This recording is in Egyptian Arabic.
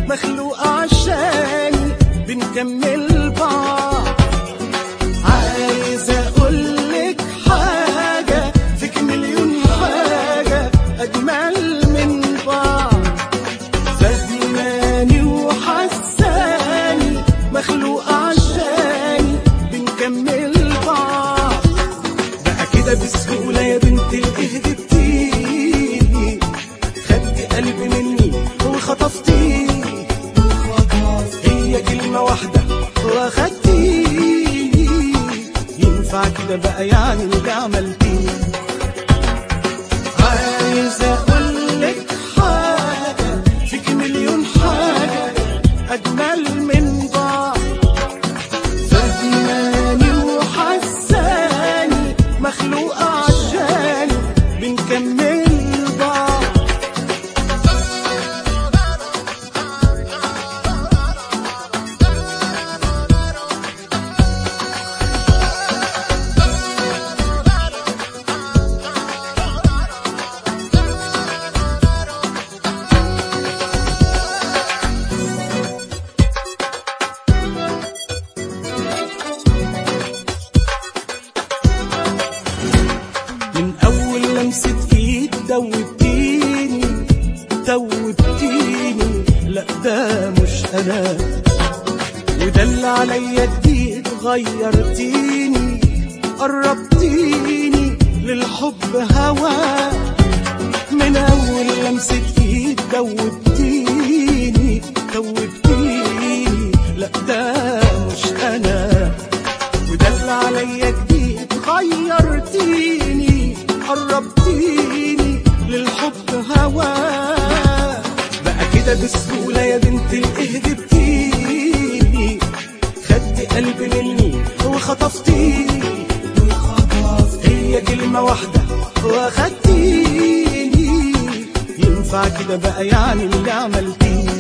مخلوقة عشاني بنكمل بعض عايز اقولك حاجة فيك مليون حاجة اجمل من بعض فهماني وحساني مخلوقة عشاني بنكمل بعض بقى كده بسهولة يا بنت الاهدي بتيجي خدت قلبي مني وخطفتيني هي كلمة واحدة واخدتيني ينفع كده بقى يعني اللي عملتيه عايز اقولك حاجة فيك مليون حاجة اجمل من بعض فهماني وحساني مخلوقة عشاني بنكمل بعض من اول لمسة ايد دوبتيني دوبتيني لا ده مش انا وده اللي عليا جديد غيرتيني قربتيني للحب هوا من اول لمسة ايد دوبتيني دوبتيني لا ده مش انا وده اللي عليا جديد غيرتيني قربتيني للحب هوا بقى كده بسهولة يا بنت الاهدي بتيني خدت قلبي مني وخطفتيني هي كلمة واحدة واخدتيني ينفع كده بقى يعني اللي عملتيه